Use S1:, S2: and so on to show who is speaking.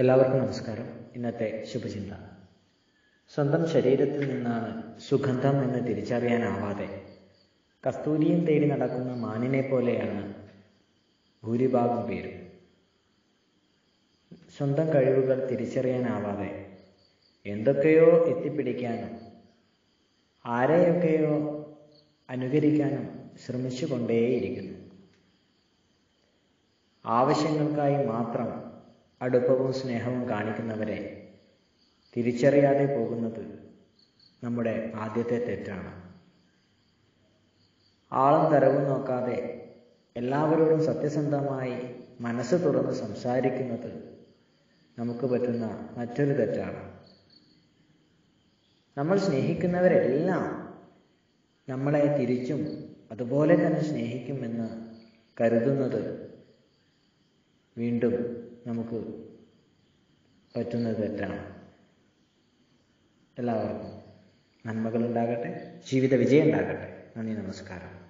S1: എല്ലാവർക്കും നമസ്കാരം ഇന്നത്തെ ശുഭചിന്ത സ്വന്തം ശരീരത്തിൽ നിന്നാണ് സുഗന്ധം എന്ന് തിരിച്ചറിയാനാവാതെ കസ്തൂരിയും തേടി നടക്കുന്ന മാനിനെ പോലെയാണ് ഭൂരിഭാഗം പേരും സ്വന്തം കഴിവുകൾ തിരിച്ചറിയാനാവാതെ എന്തൊക്കെയോ എത്തിപ്പിടിക്കാനും ആരെയൊക്കെയോ അനുകരിക്കാനും ശ്രമിച്ചുകൊണ്ടേയിരിക്കുന്നു ആവശ്യങ്ങൾക്കായി മാത്രം അടുപ്പവും സ്നേഹവും കാണിക്കുന്നവരെ തിരിച്ചറിയാതെ പോകുന്നത് നമ്മുടെ ആദ്യത്തെ തെറ്റാണ് ആളും തരവും നോക്കാതെ എല്ലാവരോടും സത്യസന്ധമായി മനസ്സ് തുറന്ന് സംസാരിക്കുന്നത് നമുക്ക് പറ്റുന്ന മറ്റൊരു തെറ്റാണ് നമ്മൾ സ്നേഹിക്കുന്നവരെല്ലാം നമ്മളെ തിരിച്ചും അതുപോലെ തന്നെ സ്നേഹിക്കുമെന്ന് കരുതുന്നത് വീണ്ടും നമുക്ക് പറ്റുന്നത് തെറ്റാണ് എല്ലാവർക്കും നന്മകൾ ഉണ്ടാകട്ടെ ജീവിത വിജയം ഉണ്ടാകട്ടെ നന്ദി നമസ്കാരം